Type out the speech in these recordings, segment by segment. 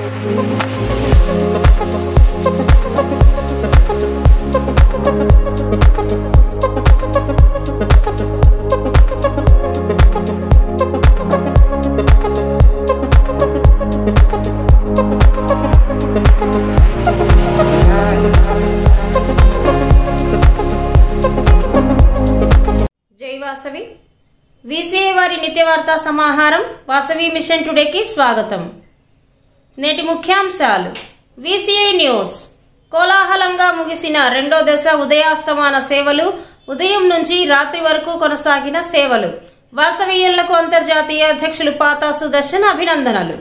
జై వాసవి వీసీఏ వారి నిత్యవార్తా సమాహారం వాసవి మిషన్ టుడేకి స్వాగతం నేటి ముఖ్యాంశాలు వీసీఐ న్యూస్ కోలాహలంగా ముగిసిన రెండో దశ ఉదయాస్తమాన సేవలు ఉదయం నుంచి రాత్రి వరకు కొనసాగిన సేవలు వాసవీయులకు అంతర్జాతీయ అధ్యక్షులు పాతా సుదర్శన్ అభినందనలు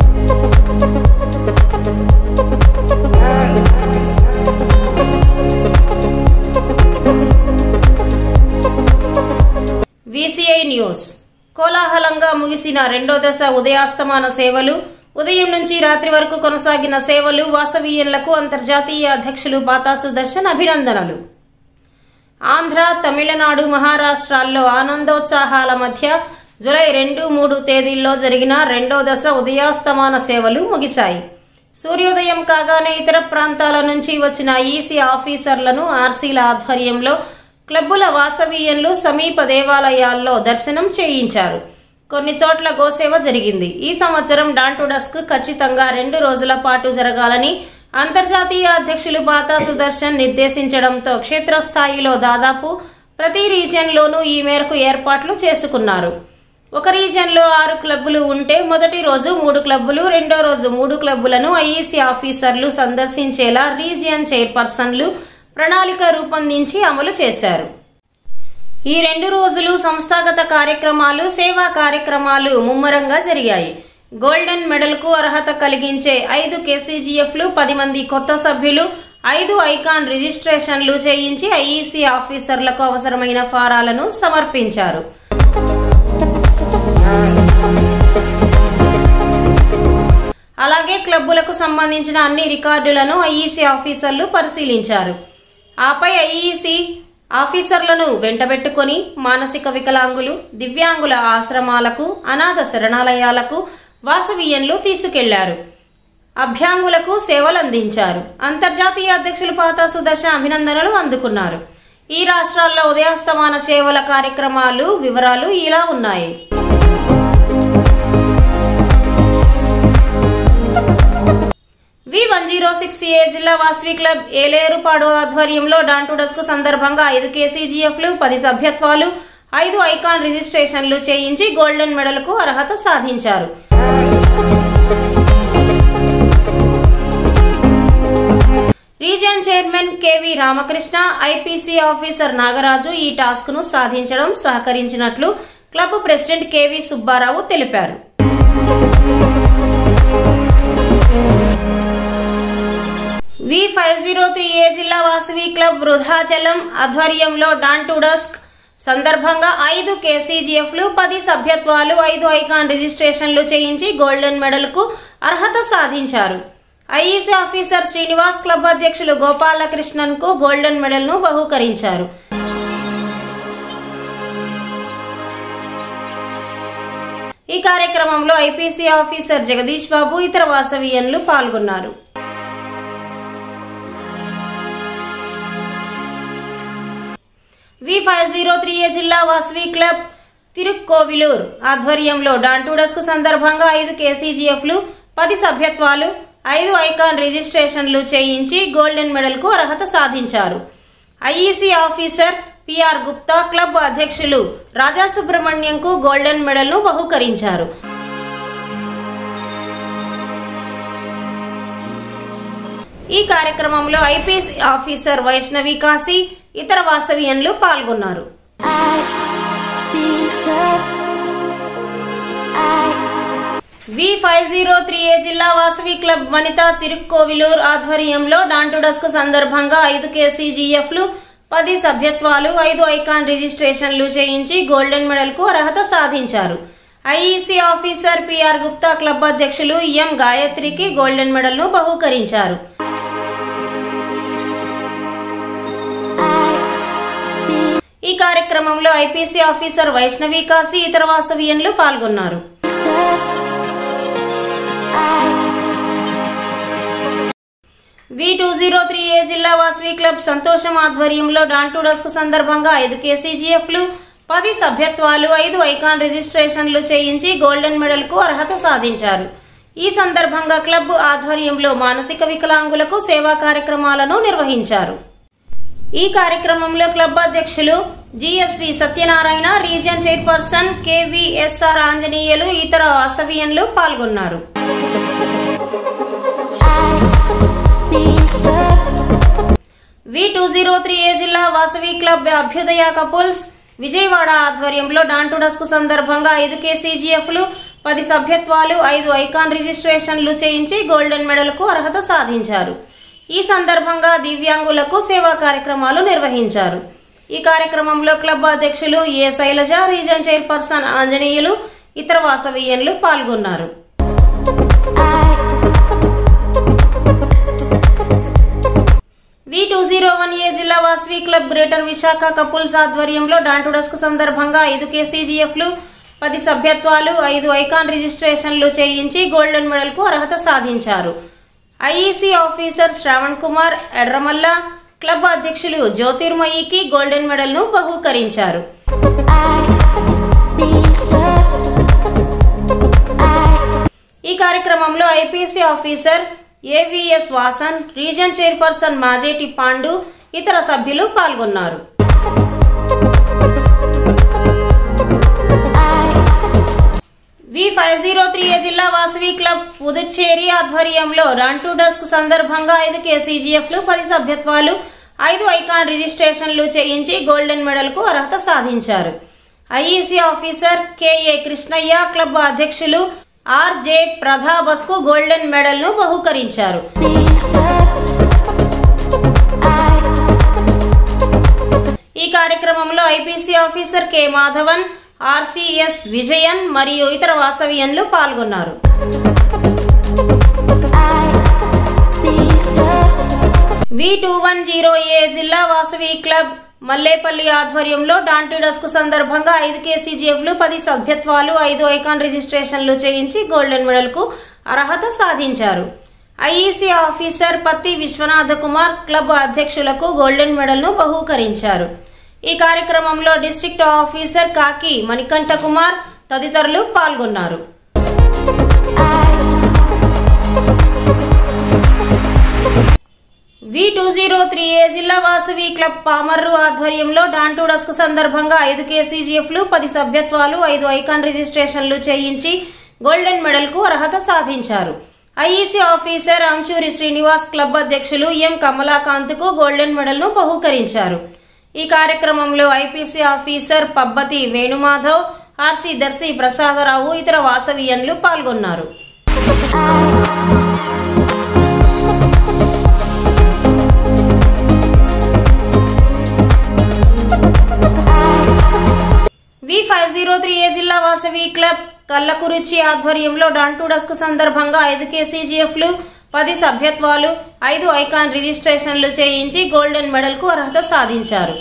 వీసీఐ న్యూస్ కోలాహలంగా ముగిసిన రెండో దశ ఉదయాస్తమాన సేవలు ఉదయం నుంచి రాత్రి వరకు కొనసాగిన సేవలు వాసవీయులకు అంతర్జాతీయ అధ్యక్షులు బాతా సుదర్శన్ అభినందనలు ఆంధ్ర తమిళనాడు మహారాష్ట్రాల్లో ఆనందోత్సాహాల మధ్య జులై రెండు మూడు తేదీల్లో జరిగిన రెండో దశ ఉదయాస్తమాన సేవలు ముగిశాయి సూర్యోదయం కాగానే ఇతర ప్రాంతాల నుంచి వచ్చిన ఈసీ ఆఫీసర్లను ఆర్సీల ఆధ్వర్యంలో క్లబ్బుల వాసవీయంలు సమీప దేవాలయాల్లో దర్శనం చేయించారు కొన్ని చోట్ల గోసేవ జరిగింది ఈ సంవత్సరం డాన్ టు డస్క్ ఖచ్చితంగా రెండు రోజుల పాటు జరగాలని అంతర్జాతీయ అధ్యక్షులు బాతా సుదర్శన్ నిర్దేశించడంతో క్షేత్రస్థాయిలో దాదాపు ప్రతి రీజియన్లోనూ ఈ మేరకు ఏర్పాట్లు చేసుకున్నారు ఒక రీజియన్లో ఆరు క్లబ్బులు ఉంటే మొదటి రోజు మూడు క్లబ్బులు రెండో రోజు మూడు క్లబ్బులను ఐఈసీ ఆఫీసర్లు సందర్శించేలా రీజియన్ చైర్పర్సన్లు ప్రణాళిక రూపొందించి అమలు చేశారు ఈ రెండు రోజులు సంస్థాగత కార్యక్రమాలు సేవా కార్యక్రమాలు ముమ్మరంగా జరిగాయి గోల్డెన్ మెడల్కు అర్హత కలిగించే ఐదు కేసీజీఎఫ్లు పది మంది కొత్త సభ్యులు ఐదు ఐకాన్ రిజిస్ట్రేషన్లు చేయించి ఐఈసీ ఆఫీసర్లకు అవసరమైన ఫారాలను సమర్పించారు అలాగే క్లబ్బులకు సంబంధించిన అన్ని రికార్డులను ఐఈసీ ఆఫీసర్లు పరిశీలించారు ఆపై ఐఈసీ ఆఫీసర్లను వెంటబెట్టుకొని మానసిక వికలాంగులు దివ్యాంగుల ఆశ్రమాలకు అనాథ శరణాలయాలకు వాసవీయంలు తీసుకెళ్లారు అభ్యాంగులకు సేవలు అందించారు అంతర్జాతీయ అధ్యక్షులు పాతా సుదర్శన్ అభినందనలు అందుకున్నారు ఈ రాష్ట్రాల్లో ఉదయాస్తమాన సేవల కార్యక్రమాలు వివరాలు ఇలా ఉన్నాయి V one zero six A జిల్లా వాసవి క్లబ్ ఏలేరుపాడు ఆధ్వర్యంలో డాంటు డస్క్ సందర్భంగా ఐదు కేసీజీఎఫ్లు పది సభ్యత్వాలు ఐదు ఐకాన్ రిజిస్ట్రేషన్లు చేయించి గోల్డెన్ మెడల్కు అర్హత సాధించారు region chairman KV Ramakrishna IPC officer Nagaraju ఈ టాస్క్ ను సాధించడం సహకరించినట్లు క్లబ్ ప్రెసిడెంట్ కెవి సుబ్బారావు తెలిపారు V five zero three A జిల్లా వాసవి క్లబ్ వృధాచలం ఆధ్వర్యంలో డాన్ టు డస్క్ సందర్భంగా ఐదు కేసీజీఎఫ్లు పది సభ్యత్వాలు ఐదు ఐకాన్ రిజిస్ట్రేషన్లు చేయించి గోల్డెన్ మెడల్కు అర్హత సాధించారు ఐఈసీ ఆఫీసర్ శ్రీనివాస్ క్లబ్ అధ్యక్షులు గోపాలకృష్ణన్ కు గోల్డెన్ మెడల్ ను బహూకరించారు ఈ కార్యక్రమంలో ఐపీసీ ఆఫీసర్ జగదీష్ బాబు ఇతర వాసవీయన్లు పాల్గొన్నారు V five zero three A జిల్లా వాసవి క్లబ్ తిరుక్కోవిలూర్ ఆధ్వర్యంలో డాంటూడస్కు సందర్భంగా ఐదు కేసీజీఎఫ్లు పది సభ్యత్వాలు ఐదు ఐకాన్ రిజిస్ట్రేషన్లు చేయించి గోల్డెన్ మెడల్కు అర్హత సాధించారు IEC officer PR Gupta club అధ్యక్షులు రాజా సుబ్రహ్మణ్యంకు గోల్డెన్ మెడల్ను బహుకరించారు ఈ కార్యక్రమంలో ఐపీఎస్ ఆఫీసర్ వైష్ణవి కాశీ ఇతర వాసవీయన్లు పాల్గొన్నారు V five zero three A జిల్లా వాసవి క్లబ్ వనిత తిరుక్కోవిలూర్ ఆధ్వర్యంలో డాంటుడస్క్ సందర్భంగా ఐదు కేసీజీఎఫ్లు పది సభ్యత్వాలు ఐదు ఐకాన్ రిజిస్ట్రేషన్లు చేయించి గోల్డెన్ మెడల్కు అర్హత సాధించారు IEC officer PR Gupta club అధ్యక్షులు ఎం గాయత్రికి గోల్డెన్ మెడల్ను బహూకరించారు ఈ కార్యక్రమంలో ఐపీసీ ఆఫీసర్ వైష్ణవి కాశీ ఇతర వాసవీయన్లు పాల్గొన్నారు V two zero three A జిల్లా వాసవి క్లబ్ సంతోషం ఆధ్వర్యంలో డాంటూ డస్క్ సందర్భంగా ఐదు కేసీజీఎఫ్లు పది సభ్యత్వాలు ఐదు ఐకాన్ రిజిస్ట్రేషన్లు చేయించి గోల్డెన్ మెడల్కు అర్హత సాధించారు ఈ సందర్భంగా క్లబ్ ఆధ్వర్యంలో మానసిక వికలాంగులకు సేవా కార్యక్రమాలను నిర్వహించారు ఈ కార్యక్రమంలో క్లబ్ అధ్యక్షులు GSV Satyanarayana region chairperson KVSR Anjaneyulu ఇతర అసవియన్లు పాల్గొన్నారు V two zero three A జిల్లా వాసవి క్లబ్ అభ్యుదయ కపుల్స్ విజయవాడ ఆధ్వర్యంలో డాంటు డస్క్ సందర్భంగా ఐదు కేసీజీఎఫ్లు పది సభ్యత్వాలు ఐదు ఐకాన్ రిజిస్ట్రేషన్లు చేయించి గోల్డెన్ మెడల్కు అర్హత సాధించారు ఈ సందర్భంగా దివ్యాంగులకు సేవా కార్యక్రమాలు నిర్వహించారు ఈ కార్యక్రమంలో క్లబ్ అధ్యక్షులు A Shailaja region chairperson Anjaneyulu ఇతర వాసవీయన్లు పాల్గొన్నారు V two zero one A జిల్లా Vasavi club greater Visakha couples ఆధ్వర్యంలో డాంటు డస్క్ సందర్భంగా ఐదు కేసీజీఎఫ్లు పది సభ్యత్వాలు ఐదు ఐకాన్ రిజిస్ట్రేషన్లు చేయించి గోల్డెన్ మెడల్కు అర్హత సాధించారు IEC officer Shravan Kumar Edramalla club అధ్యక్షులు జ్యోతిర్మయికి గోల్డెన్ మెడల్ను బహూకరించారు ఈ కార్యక్రమంలో IPC officer AVS Vasan region chairperson Majeti Pandu ఇతర సభ్యులు పాల్గొన్నారు V five zero three A జిల్లా వాసవి క్లబ్ పుదుచ్చేరి ఆధ్వర్యంలో రన్ టు డస్క్ సందర్భంగా ఐదు కేసీజీఎఫ్లు పది సభ్యత్వాలు ఐదు ఐకాన్ రిజిస్ట్రేషన్లు చేయించి గోల్డెన్ మెడల్కు అర్హత సాధించారు IEC officer KA Krishnaiah club అధ్యక్షులు ఆర్జే ప్రధాబస్కు గోల్డెన్ మెడల్ను బహుకరించారు ఈ కార్యక్రమంలో IPC officer K Madhavan RCS Vijayan మరియు ఇతర వాసవియన్లు పాల్గొన్నారు V two one zero A జిల్లా వాసవి క్లబ్ మల్లేపల్లి ఆధ్వర్యంలో డాంటీ డస్క్ సందర్భంగా ఐదు కేసీజీఎఫ్లు పది సభ్యత్వాలు ఐదు ఐకాన్ రిజిస్ట్రేషన్లు చేయించి గోల్డెన్ మెడల్కు అర్హత సాధించారు IEC officer Patti Vishwanatha Kumar club అధ్యక్షులకు గోల్డెన్ మెడల్ను బహూకరించారు ఈ కార్యక్రమంలో డిస్ట్రిక్ట్ ఆఫీసర్ కాకి మణికంఠ కుమార్ తదితరులు పాల్గొన్నారు V two zero three A జిల్లా వాసవి క్లబ్ పామర్రు ఆధ్వర్యంలో డాంటూ డస్క్ సందర్భంగా ఐదు కేసీజీఎఫ్లు పది సభ్యత్వాలు ఐదు ఐకాన్ రిజిస్ట్రేషన్లు చేయించి గోల్డెన్ మెడల్కు అర్హత సాధించారు IEC officer Anchuri Srinivas club అధ్యక్షులు ఎం కమలాకాంత్కు గోల్డెన్ మెడల్ను బహూకరించారు ఈ కార్యక్రమంలో IPC officer Pabbati Venumadhav RC Darshi Prasadarao ఇతర వాసవీయన్లు పాల్గొన్నారు V five zero three A జిల్లా వాసవి క్లబ్ కల్లకురిచి ఆధ్వర్యంలో డాంటూ డస్క్ సందర్భంగా ఐదు కేసీజీఎఫ్లు పది సభ్యత్వాలు ఐదు ఐకాన్ రిజిస్ట్రేషన్లు చేయించి గోల్డెన్ మెడల్కు అర్హత సాధించారు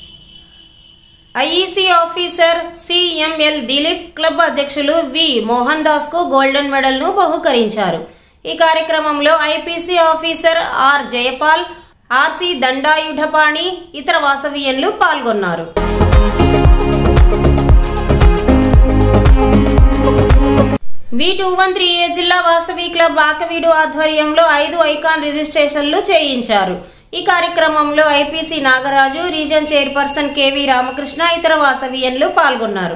IEC officer CML Dileep club అధ్యక్షులు వి మోహన్ దాస్ కు గోల్డెన్ మెడల్ ను బహుకరించారు ఈ కార్యక్రమంలో IPC officer R Jayapal RC Dandayudhapani ఇతర వాసవీయన్లు పాల్గొన్నారు V two one three A జిల్లా వాసవి క్లబ్ ఆకవీడు ఆధ్వర్యంలో ఐదు ఐకాన్ రిజిస్ట్రేషన్లు చేయించారు ఈ కార్యక్రమంలో IPC Nagaraju region chairperson KV Ramakrishna ఇతర వాసవీయన్లు పాల్గొన్నారు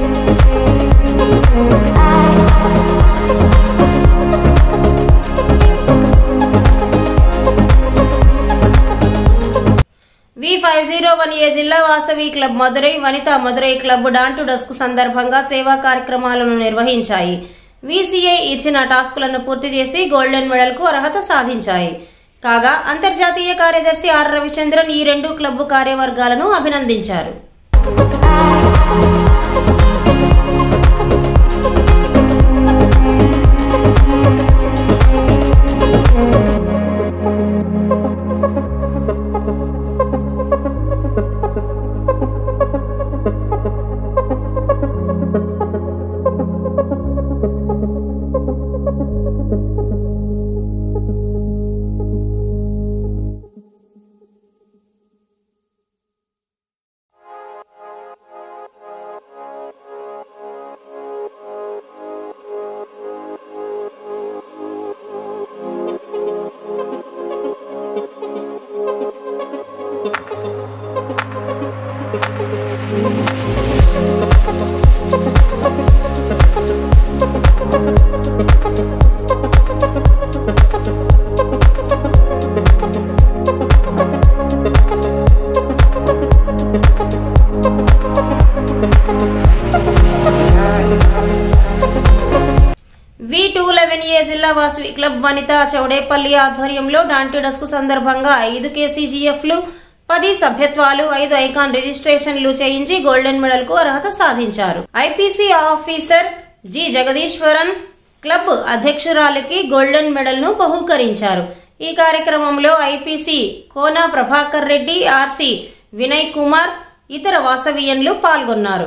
V five zero one A జిల్లా Vasavi club Madurai Vanitha Madurai club dawn to dusk సందర్భంగా సేవా కార్యక్రమాలను నిర్వహించాయి వీసీఐ ఇచ్చిన టాస్కులను పూర్తి చేసి గోల్డెన్ మెడల్కు అర్హత సాధించాయి కాగా అంతర్జాతీయ కార్యదర్శి ఆర్ రవిచంద్రన్ ఈ రెండు క్లబ్ కార్యవర్గాలను అభినందించారు వనిత చౌడేపల్లి ఆధ్వర్యంలో డాంటిడస్కు సందర్భంగా ఐదు కేసీజీఎఫ్లు పది సభ్యత్వాలు ఐదు ఐకాన్ రిజిస్ట్రేషన్లు చేయించి గోల్డెన్ మెడల్ కు అర్హత సాధించారు IPC officer G Jagadeeswaran club అధ్యక్షురాలికి గోల్డెన్ మెడల్ ను బహూకరించారు ఈ కార్యక్రమంలో ఐపీసీ కోన ప్రభాకర్ రెడ్డి ఆర్సి వినయ్ కుమార్ ఇతర వాసవీయన్లు పాల్గొన్నారు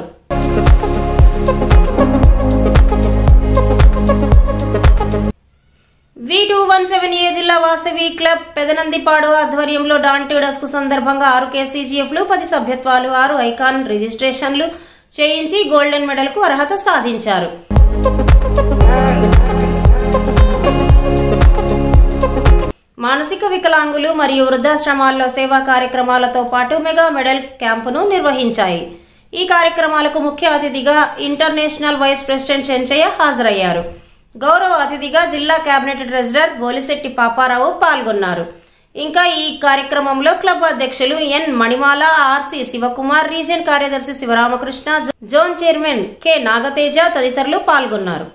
V two one seven A జిల్లా వాసవి క్లబ్ పెదనందిపాడు ఆధ్వర్యంలో డాంటిడస్ కు సందర్భంగా ఆరు కేసీజీఎఫ్లు పది సభ్యత్వాలు ఆరు ఐకాన్ రిజిస్ట్రేషన్లు చేయించి గోల్డెన్ మెడల్ కు అర్హత సాధించారు మానసిక వికలాంగులు మరియు వృద్ధాశ్రమాల్లో సేవా కార్యక్రమాలతో పాటు మెగా మెడల్ క్యాంపును నిర్వహించాయి ఈ కార్యక్రమాలకు ముఖ్య అతిథిగా ఇంటర్నేషనల్ వైస్ ప్రెసిడెంట్ చెంచయ్య హాజరయ్యారు గౌరవ అతిథిగా జిల్లా కేబినెట్ ట్రెజరర్ బోలిశెట్టి పాపారావు పాల్గొన్నారు ఇంకా ఈ కార్యక్రమంలో క్లబ్ అధ్యక్షులు N Manimala RC Sivakumar region కార్యదర్శి Sivaramakrishna zone chairman K Nagateja తదితరులు పాల్గొన్నారు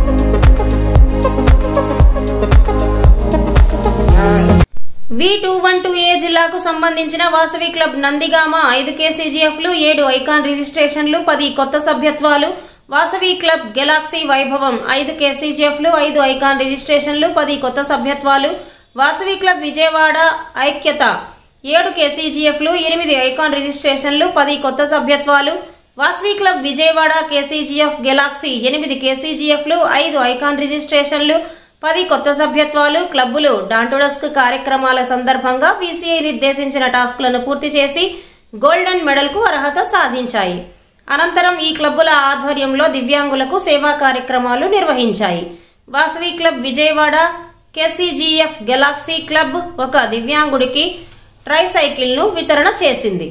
V two one two A జిల్లాకు సంబంధించిన వాసవి క్లబ్ నందిగామ ఐదు కేసీజీఎఫ్లు ఏడు ఐకాన్ రిజిస్ట్రేషన్లు పది కొత్త సభ్యత్వాలు వాసవి క్లబ్ గెలాక్సీ వైభవం ఐదు కేసీజీఎఫ్లు ఐదు ఐకాన్ రిజిస్ట్రేషన్లు పది కొత్త సభ్యత్వాలు వాసవి క్లబ్ విజయవాడ ఐక్యత ఏడు కేసీజీఎఫ్లు ఎనిమిది ఐకాన్ రిజిస్ట్రేషన్లు పది కొత్త సభ్యత్వాలు Vasavi club Vijayawada KCGF galaxy ఎనిమిది కేసీజీఎఫ్లు ఐదు ఐకాన్ రిజిస్ట్రేషన్లు పది కొత్త సభ్యత్వాలు క్లబ్బులు డాంటోడస్క్ కార్యక్రమాల సందర్భంగా బీసీఐ నిర్దేశించిన టాస్కులను పూర్తి చేసి గోల్డెన్ మెడల్కు అర్హత సాధించాయి అనంతరం ఈ క్లబ్బుల ఆధ్వర్యంలో దివ్యాంగులకు సేవా కార్యక్రమాలు నిర్వహించాయి Vasavi club Vijayawada KCGF galaxy club ఒక దివ్యాంగుడికి ట్రైసైకిల్ను వితరణ చేసింది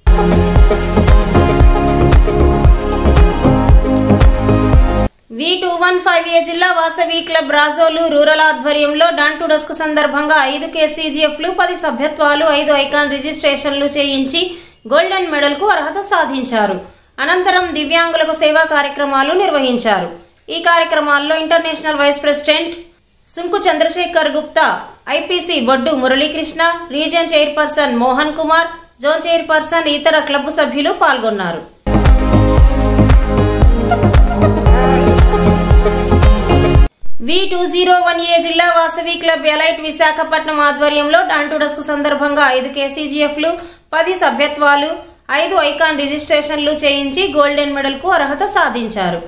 V two one five A జిల్లా వాసవి క్లబ్ రాజోలు రూరల్ ఆధ్వర్యంలో డాంటుడస్క్ సందర్భంగా ఐదు కేసీజీఎఫ్లు పది సభ్యత్వాలు ఐదు ఐకాన్ రిజిస్ట్రేషన్లు చేయించి గోల్డెన్ మెడల్ కు అర్హత సాధించారు అనంతరం దివ్యాంగులకు సేవా కార్యక్రమాలు నిర్వహించారు ఈ కార్యక్రమాల్లో international vice president Sunku Chandrashekar Gupta IPC Boddu Muralikrishna region chairperson Mohan Kumar zone chairperson ఇతర క్లబ్ సభ్యులు పాల్గొన్నారు V two zero one A జిల్లా వాసవి క్లబ్ ఎలైట్ విశాఖపట్నం ఆధ్వర్యంలో డాంటుడస్కు సందర్భంగా ఐదు కేసీజీఎఫ్లు పది సభ్యత్వాలు ఐదు ఐకాన్ రిజిస్ట్రేషన్లు చేయించి గోల్డెన్ మెడల్ కు అర్హత సాధించారు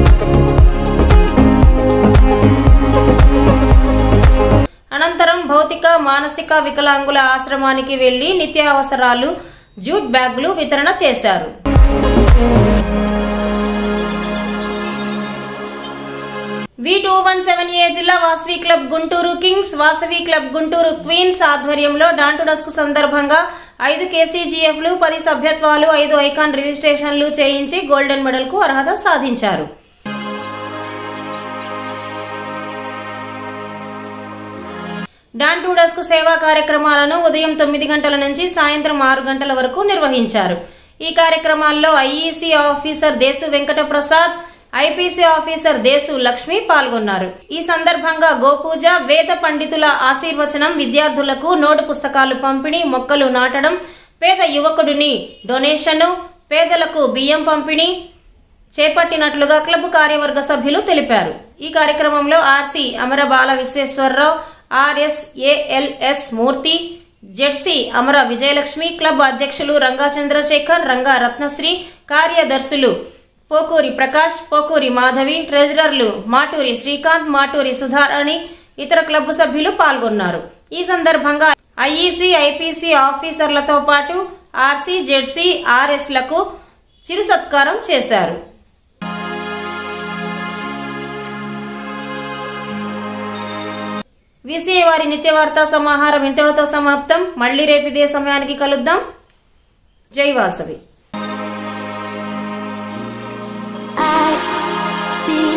అనంతరం భౌతిక మానసిక వికలాంగుల ఆశ్రమానికి వెళ్లి నిత్యావసరాలు జూట్ బ్యాగులు వితరణ చేశారు V two one seven A జిల్లా Vasavi club Guntur kings Vasavi club Guntur queens ఆధ్వర్యంలో డాంటుడస్క్ సందర్భంగా ఐదు కేసీజీఎఫ్లు పది సభ్యత్వాలు ఐదు ఐకాన్ రిజిస్ట్రేషన్లు చేయించి గోల్డెన్ మెడల్ కు అర్హత సాధించారు డాంటూడస్క్ సేవా కార్యక్రమాలను ఉదయం తొమ్మిది గంటల నుంచి సాయంత్రం ఆరు గంటల వరకు నిర్వహించారు ఈ కార్యక్రమాల్లో IEC officer Deshu Venkata Prasad IPC officer Deshu Lakshmi పాల్గొన్నారు ఈ సందర్భంగా గోపూజ వేద పండితుల ఆశీర్వచనం విద్యార్థులకు నోటు పుస్తకాలు పంపిణీ మొక్కలు నాటడం పేద యువకుడిని డొనేషను పేదలకు బియ్యం పంపిణీ చేపట్టినట్లుగా క్లబ్ కార్యవర్గ సభ్యులు తెలిపారు ఈ కార్యక్రమంలో ఆర్సీ అమర బాల విశ్వేశ్వరరావు ఆర్ఎస్ఏఎల్ఎస్ మూర్తి జెడ్సీ అమర విజయలక్ష్మి క్లబ్ అధ్యక్షులు రంగా చంద్రశేఖర్ రంగా రత్నశ్రీ కార్యదర్శులు పోకూరి ప్రకాష్ పోకూరి మాధవి ట్రెజరర్లు మాటూరి శ్రీకాంత్ మాటూరి సుధారాణి ఇతర క్లబ్ సభ్యులు పాల్గొన్నారు ఈ సందర్భంగా ఐఈసీ ఐపీసీ ఆఫీసర్లతో పాటు ఆర్సీ జెడ్సీ ఆర్ఎస్లకు చిరు సత్కారం చేశారు వీసీఐ వారి నిత్య వార్తా సమాహారం ఇంతటితో సమాప్తం మళ్ళీ రేపు ఇదే సమయానికి కలుద్దాం జై వాసవి I be